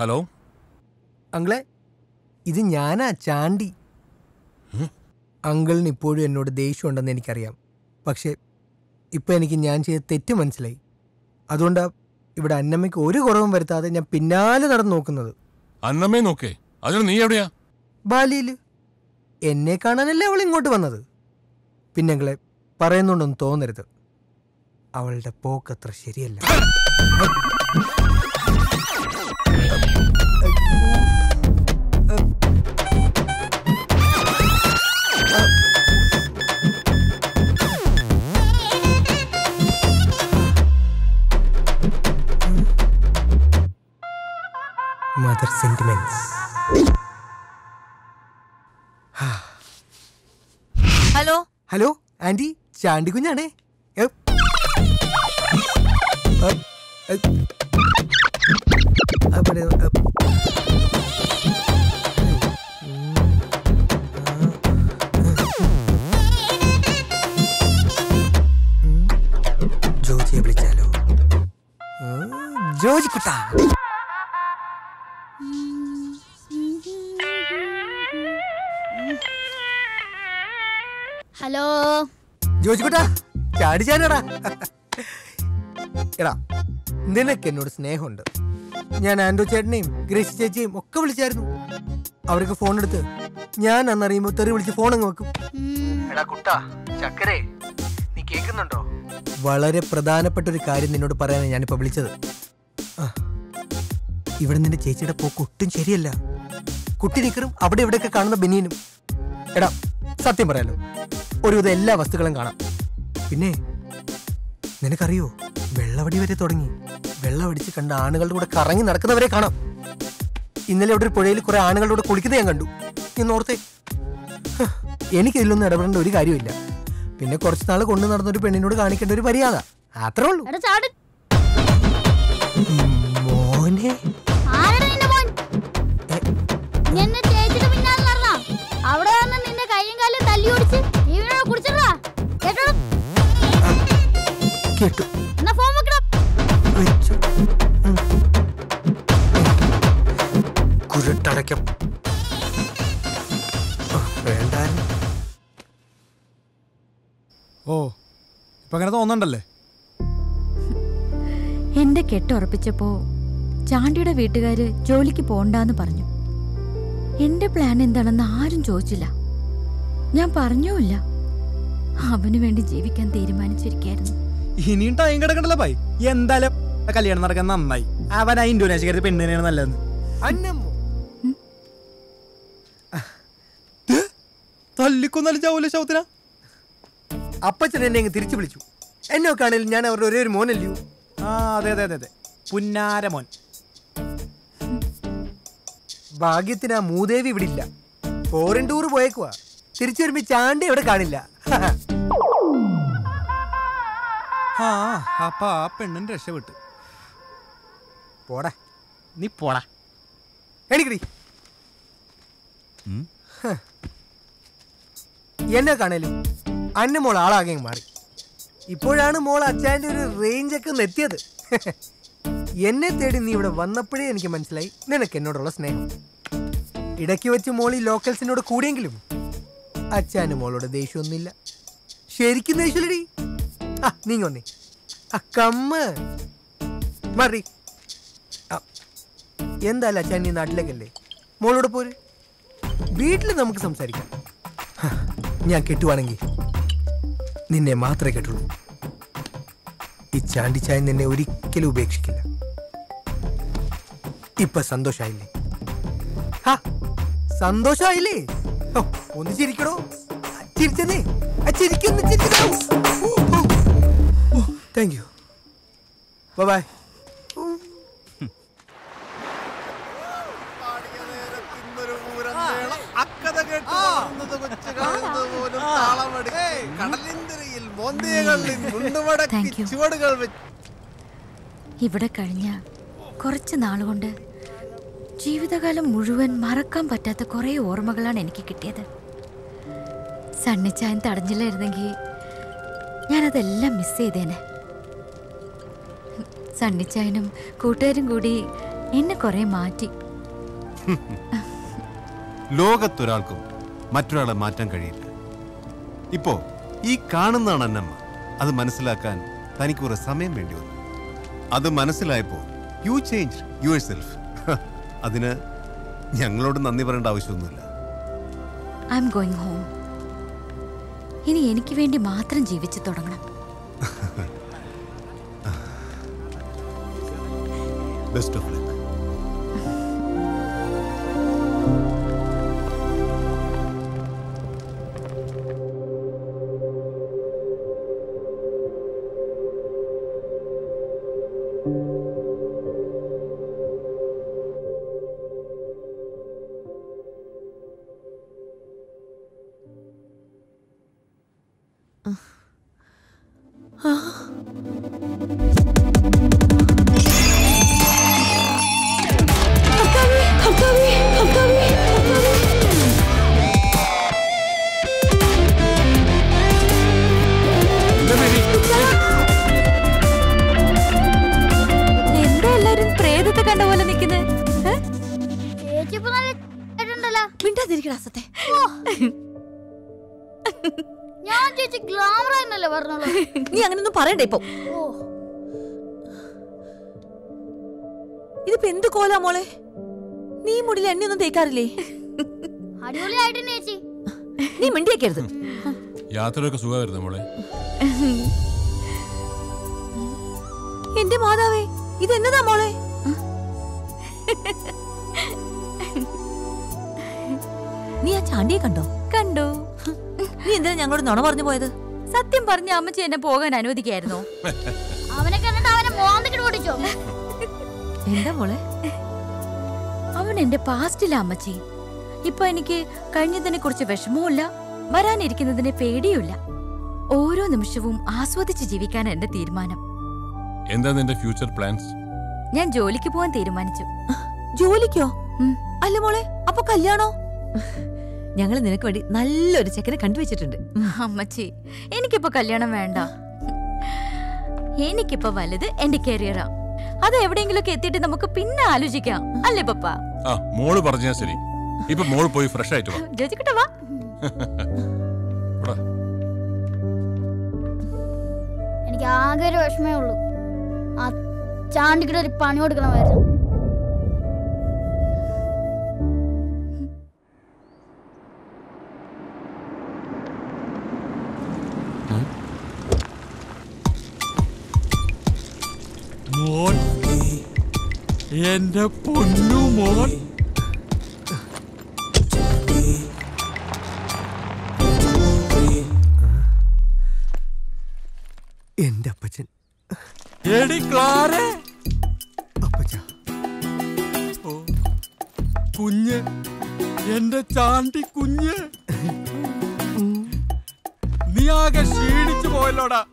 Hello അങ്കിളെ ഇത് ഞാനാ ചാണ്ടി അങ്കിളിന് ഇപ്പോഴും എന്നോട് ദേഷ്യമുണ്ടെന്ന് എനിക്കറിയാം പക്ഷേ ഇപ്പം എനിക്ക് ഞാൻ ചെയ്ത തെറ്റ് മനസ്സിലായി അതുകൊണ്ടാ ഇവിടെ അന്നമ്മയ്ക്ക് ഒരു കുറവും വരുത്താതെ ഞാൻ പിന്നാലെ നടന്നു നോക്കുന്നത് അന്നമ്മേ നോക്കേ അതിന് നീ എവിടെയാ ബാലിയിൽ എന്നെ കാണാനല്ലേ അവൾ ഇങ്ങോട്ട് വന്നത് പിന്നെ അങ്ങളെ പറയുന്നുണ്ടൊന്നും തോന്നരുത് അവളുടെ പോക്കത്ര ശരിയല്ല mother sentiments hello hello aunty Chandy കുഞ്ഞാണേ എ, എ, എ, ആ, പറയൂ, എ, ഉം. ജോജിയെ വിളിച്ചാലോ ഉം, ജോജി കുട്ടാ ഹലോ ജോജി കുട്ടാ ചാടി ചാനടാ എടാ നിനക്ക് എന്നോട് സ്നേഹമുണ്ട് ഞാൻ ആൻഡോ ചേട്ടനെയും ഗ്രേസി ചേച്ചിയും ഒക്കെ വിളിച്ചായിരുന്നു അവർക്ക് ഫോൺ എടുത്ത് ഞാൻ അന്നറിയുമ്പോ തെറി വിളിച്ച് ഫോൺ അങ്ങ് വെക്കും എടാ കുട്ടാ ചക്കരേ നീ കേൾക്കുന്നുണ്ടോ വളരെ പ്രധാനപ്പെട്ട ഒരു കാര്യം നിന്നോട് പറയാനാണ് ഞാനിപ്പോ വിളിച്ചത് ആ, ഇവിടെ നിന്റെ ചേച്ചിയുടെ പോക്ക് ഒട്ടും ശരിയല്ല കുട്ടി നിക്കറും അവിടെ ഇവിടെയൊക്കെ കാണുന്ന ബനിയനും എടാ സത്യം പറയാലോ ഒരുവിധം എല്ലാ വസ്തുക്കളും കാണാം പിന്നെ നിനക്കറിയോ വെള്ളവടി വരെ തുടങ്ങി വെള്ളമടിച്ച് കണ്ട ആണുങ്ങളുടെ കൂടെ കറങ്ങി നടക്കുന്നവരെ കാണാം ഇന്നലെ അവിടെ ഒരു പുഴയിൽ കുറെ ആണുങ്ങളുടെ കൂടെ കുളിക്കുന്നത് ഞാൻ കണ്ടു എന്ന് ഓർത്തേ ഹ്, എനിക്ക് ഇതിലൊന്നും ഇടപെടേണ്ട ഒരു കാര്യമില്ല പിന്നെ കുറച്ച് നാൾ കൊണ്ടു നടന്ന ഒരു പെണ്ണിനോട് കാണിക്കേണ്ട ഒരു മര്യാദ അത്രേ ഉള്ളൂ എടാ ചാട് ഉം, മോനെ ആരടാ നിന്റെ മോൻ എ, നീ എന്നെ ചേച്ചിയുടെ പിന്നാലെ നടന്നാ അവിടെ വന്ന് നിന്റെ കൈയും കാലും തല്ലി ഓടിച്ച് നീ വീണോ കുടിച്ചിടാ കേട്ടോ കേട്ടു എന്നാ ഫോൺ വെക്കണം വെച്ചു ഉം. കുരുട്ടടയ്ക്കം ഓ, വേണ്ടായിരുന്നു ഓ ഇപ്പൊ അങ്ങനെ തോന്നണ്ടല്ലേ എന്റെ കെട്ടുറപ്പിച്ചപ്പോ ചാണ്ടിയുടെ വീട്ടുകാര് ജോലിക്ക് പോണ്ടാന്ന് പറഞ്ഞു എന്റെ പ്ലാൻ എന്താണെന്ന് ആരും ചോദിച്ചില്ല ഞാൻ പറഞ്ഞുമില്ല അവന് വേണ്ടി ജീവിക്കാൻ തീരുമാനിച്ചിരിക്കായിരുന്നു ഇനിയും ടൈം കിടക്കണ്ടല്ലോ പായി എന്തായാലും കല്യാണം നടക്കാൻ നന്നായി അവൻ ആ ഇന്തോനേഷ്യക്കാരി പെണ്ണിനെയാണ് നല്ലതെന്ന് അന്നമ്മോ തല്ലിക്കൊന്നാലും ചാവൂല ശവത്തിന അപ്പച്ചൻ എന്നെ അങ്ങ് തിരിച്ചു വിളിച്ചു എന്നെ കാണൽ ഞാൻ അവരുടെ ഒരേ ഒരു മോനല്ലയോ ആ അതെ അതെ അതെ അതെ പുന്നാരമോൻ ഭാഗ്യത്തിന് ആ മൂദേവി ഇവിടെ ഇല്ല ഫോറിൻ ടൂർ പോയേക്കുവാ തിരിച്ചു വരുമ്പോ ഈ ചാണ്ടി ഇവിടെ കാണില്ല ആ അപ്പൊ ആ പെണ്ണൻ രക്ഷപ്പെട്ട് പോടാ നീ പോടാ എണിക്കടി ഹ. എന്നെ കാണലും അന്ന മോൾ ആളാകെ അങ്ങ് മാറി ഇപ്പോഴാണ് മോൾ അച്ചായന്റെ ഒരു റേഞ്ച് ഒക്കെ ഒന്ന് എത്തിയത് എന്നെ തേടി നീ ഇവിടെ വന്നപ്പോഴേ എനിക്ക് മനസ്സിലായി നിനക്ക് എന്നോടുള്ള സ്നേഹം ഇടയ്ക്ക് വെച്ച് മോൾ ഈ ലോക്കൽസിനോട് കൂടിയെങ്കിലും അച്ചാന് മോളോട് ദേഷ്യമൊന്നുമില്ല ശരിക്കും ദേഷ്യമില്ലടി ആ നീങ്ങ വന്നേ ആ കമ്മ മറി ആ, എന്തായാലും അച്ഛൻ നീ നാട്ടിലേക്കല്ലേ മോളോട് പോര് വീട്ടിൽ നമുക്ക് സംസാരിക്കാം ഹ, ഞാൻ കെട്ടുവാണെങ്കിൽ നിന്നെ മാത്രമേ കെട്ടുള്ളൂ ഈ ചാണ്ടിച്ചായ നിന്നെ ഒരിക്കലും ഉപേക്ഷിക്കില്ല ഇപ്പൊ സന്തോഷായില്ലേ ഹാ സന്തോഷായില്ലേ ഓ, ഒന്ന് ചിരിക്കണോ ചിരിച്ചതേ ചിരിക്കുന്നു ചിരിക്കണോ താങ്ക് യു ബൈ കടലിന്തിരയിൽ മോന്തിയകളിൽ മുണ്ടുമടക്കി Thank you. ചുവടുകൾ വെച്ച് ഇവിടെ കഴിഞ്ഞ കുറച്ച് നാളുകൊണ്ട് ജീവിതകാലം മുഴുവൻ മറക്കാൻ പറ്റാത്ത കുറേ ഓർമ്മകളാണ് എനിക്ക് കിട്ടിയത് സണ്ണിച്ചായൻ തടഞ്ഞില്ലായിരുന്നെങ്കിൽ ഞാനതെല്ലാം മിസ് ചെയ്തേനെ സണ്ണിച്ചായനും കൂട്ടുകാരും കൂടി എന്നെ കുറെ മാറ്റി ലോകത്തൊരാൾക്കും മറ്റൊരാളെ മാറ്റാൻ കഴിയില്ല ഇപ്പോ ഈ കാണുന്നതാണ് അന്നമ്മ അത് മനസ്സിലാക്കാൻ തനിക്ക് കുറെ സമയം വേണ്ടി വന്നു അത് മനസ്സിലായപ്പോ യു ചേഞ്ച് യുവർ സെൽഫ് അതിന് ഞങ്ങളോട് നന്ദി പറയേണ്ട ആവശ്യമൊന്നുമില്ല ഐ എം ഗോയിങ് ഹോം ഇനി എനിക്ക് വേണ്ടി മാത്രം ജീവിച്ചു തുടങ്ങണം ബെസ്റ്റ് ഓഫ് ലക്ക് എന്താ എല്ലാരും പ്രേതത്തെ കണ്ട പോലെ നിക്കുന്നത് ചേച്ചി ഇപ്പൊ നല്ല ആയിട്ടുണ്ടല്ലോ മിണ്ടാതിരിക്കണ സത്തെ ഞാൻ ചേച്ചി ഗ്ലാമർ എന്നല്ലേ പറഞ്ഞോളൂ നീ അങ്ങനൊന്നും പറയണ്ട ഇപ്പൊ ഓ ഇതിപ്പോ എന്ത് കോലാ മോളെ നീ മുടിയിൽ എണ്ണയൊന്നും തേക്കാറില്ലേ അടിപൊളിയായിട്ട് ചേച്ചി നീ മിണ്ടിയേക്കരുത് യാത്രയൊക്കെ സുഖമായിരുന്നു മോളെ എന്റെ മാതാവേ ഇതെന്നതാ മോളെ നീ ആ ചാണ്ടിയെ കണ്ടോ കണ്ടു നീ എന്തിനാ ഞങ്ങളോട് നുണ പറഞ്ഞു പോയത് സത്യം പറഞ്ഞ അമ്മച്ചി എന്നെ പോകാൻ അനുവദിക്കായിരുന്നോ അവനെ കണ്ടിട്ട് അവനെ മോന്തക്കിട്ട് ഓടിച്ചോ എന്താ മോളെ അവൻ എന്റെ പാസ്റ്റില അമ്മച്ചി ഇപ്പൊ എനിക്ക് കഴിഞ്ഞതിനെ കുറിച്ച് വിഷമവുമില്ല വരാനിരിക്കുന്നതിനെ പേടിയുമില്ല ഓരോ നിമിഷവും ആസ്വദിച്ച് ജീവിക്കാൻ എന്റെ തീരുമാനം എന്താ നിന്റെ ഫ്യൂച്ചർ പ്ലാൻസ് ഞാൻ ജോലിക്ക് പോകാൻ തീരുമാനിച്ചു ജോലിക്കോ ഉം. അല്ല മോളെ അപ്പൊ കല്യാണോ ഞങ്ങൾ നിനക്ക് വേണ്ടി നല്ലൊരു ചെക്കനെ കണ്ടുവച്ചിട്ടുണ്ട് അമ്മച്ചി എനിക്കിപ്പോ കല്യാണം വേണ്ട എനിക്കിപ്പോ വലുത് എന്റെ കരിയറാ അത് എവിടെയെങ്കിലുമൊക്കെ എത്തിയിട്ട് നമുക്ക് പിന്നെ ആലോചിക്കാം അല്ലേ പപ്പ ആ മോള് പറഞ്ഞാ ശരി ഇപ്പൊ മോള് പോയി ഫ്രഷ് ആയിട്ട് വാ ജോജിക്കട്ടെ വാ ഇവിടെ. എനിക്ക് ആകെ ഒരു വിഷമേ ഉള്ളൂ ആ ചാണ്ടിക്കിട്ട് ഒരു പണി കൊടുക്കണമായിരുന്നു മോൻ എന്റെ പൊന്നു മോൻ എന്റെ അപ്പച്ചൻ എടി ക്ലാരെ അപ്പച്ച ഓ, കുഞ്ഞ് എന്റെ ചാണ്ടി കുഞ്ഞ് നീ ആകെ ക്ഷീണിച്ചു പോയല്ലോടാ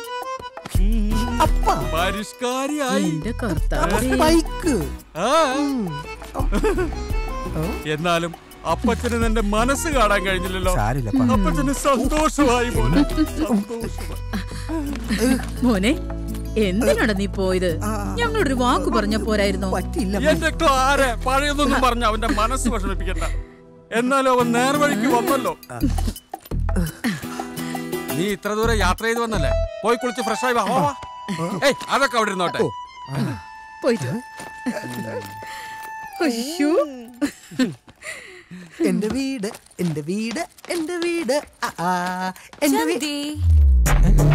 അപ്പ പരിഷ്കാരിയായി ബൈക്ക് ആ. എന്നാലും അപ്പച്ചന് നിന്റെ മനസ്സ് കാണാൻ കഴിഞ്ഞില്ലല്ലോ സാരില്ലപ്പാ അപ്പച്ചന് സന്തോഷമായി പോലെ സന്തോഷമായി മോനെ എന്തിനാണ് നീ പോയത് ഞങ്ങളൊരു വാക്ക് പറഞ്ഞ പോരായിരുന്നോ പറ്റില്ല എന്റെ ക്ലാരെ പഴയതൊന്നും പറഞ്ഞ അവന്റെ മനസ്സ് വിഷമിപ്പിക്കണ്ട എന്നാലും അവൻ നേർവഴിക്ക് വന്നല്ലോ നീ ഇത്ര ദൂരം യാത്ര ചെയ്ത് വന്നല്ലേ പോയി കുളിച്ച് ഫ്രഷ് ആയി വാ വാ, വാ. ഏയ് അതൊക്കെ അവിടെ ഇരുന്നോട്ടെ പോയിട്ട് വാ. അയ്യോ എന്റെ വീട് എന്റെ വീട് എന്റെ വീട് ആ, ആ, എന്റെ വീട് ചന്തി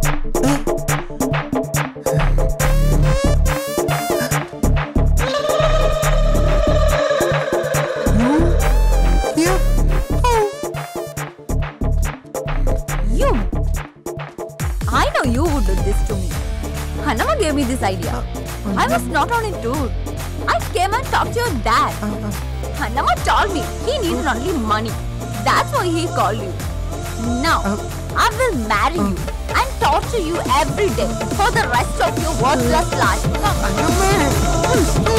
You. I know you would do this to me. Hanama gave me this idea. I was not on a tour. I came and talked to your dad. Hanama told me he needed only money. That's why he called you. Now, I will marry you and torture you every day for the rest of your worthless life. Come.